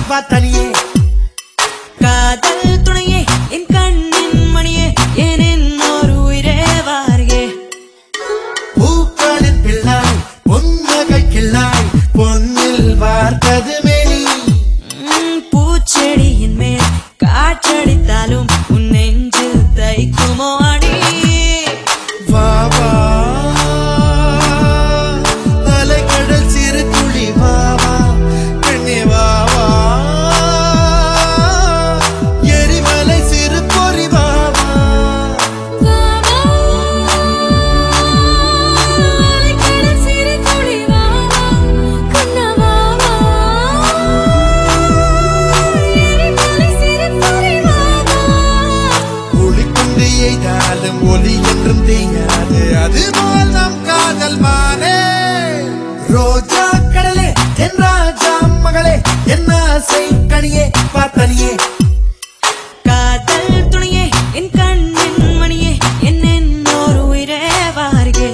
வா தனியே காதல் துணையே என் கண்ணின் மணியே என் இன்னொரு உயிரே வாரியே பூக்களின் பிள்ளாய் பொன்னகை கிள்ளாய் பொன்னில் வார்த்தது மேனி ம், பூச்செடியின் மேல் காற்றடித்தாலும் உன் நெஞ்சு தைக்குமோ அடி வா வா அலைக்கடல் சிறு துளி வா வா பெண்ணே வா வா எரிமலை சிறு பொறி வா வா ஒளிக்கொண்டு எய்தாலும் ஒளி என்றும் தெரியாது அதுபோல் நம் காதல் மானே ரோஜா கடலே என் ராஜா மகளே என் ஆசை கனியே பார்த்தனியே காதல் துணையே என் கண்ணின் மணியே என் இன்னொரு உயிரே வாரியே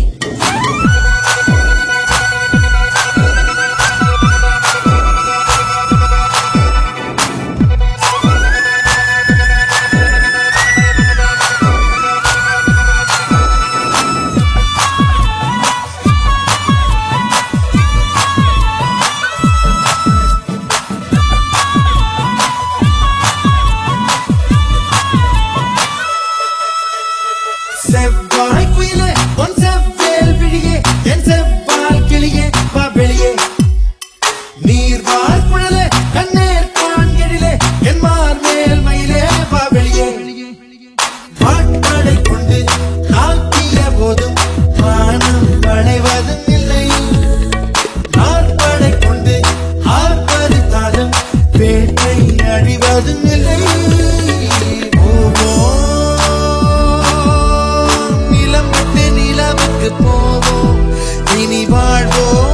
செவ்வாய் குயிலே உன் செவ்வேல் விழியே என் செவ்வால் கிளியே வா வெளியே நீர் வார் குழலே கண்ணேர் கான் எழிலே என் மார் மேல் மயிலே வா வெளியே பாட்படை கொண்டு தாக்கிய போதும் வானம் வளைவதும் இல்லை ஆர்ப்படை கொண்டு ஆர்ப்பரித்தாலும் வேட்டை அழிவதும் இல்லை போவோம் நிலம் விட்டு நிலவுக்கு போவோம் இனி வாழ்வோம்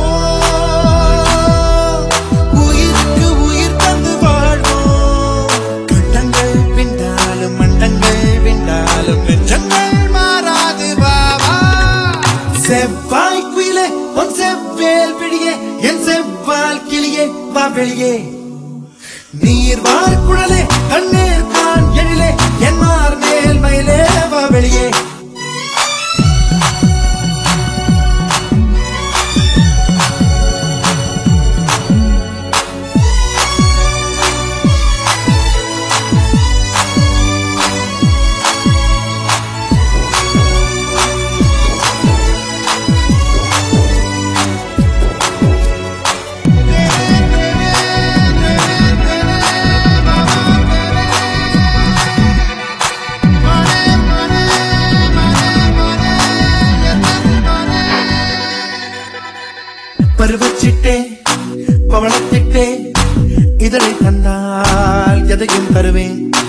உயிருக்கு உயிர் தந்து வாழ்வோம் கண்டங்கள் பிண்டாலும் மண்டங்கள் விண்டாலும் நெஞ்சங்கள் மாறாது பாவா செவ்வாய் குயிலே உன் செவ்வேல் பிடியே என் செவ்வால் கிளியே வா வெளியே நீர் வார் குழலே கண்ணீர் கான் எழிலே என் மார் மேல் மயிலே வா வெளியே பருவச்சிட்டே பவளத்திட்டே இதனை தந்தால் எதையும் தருவேன்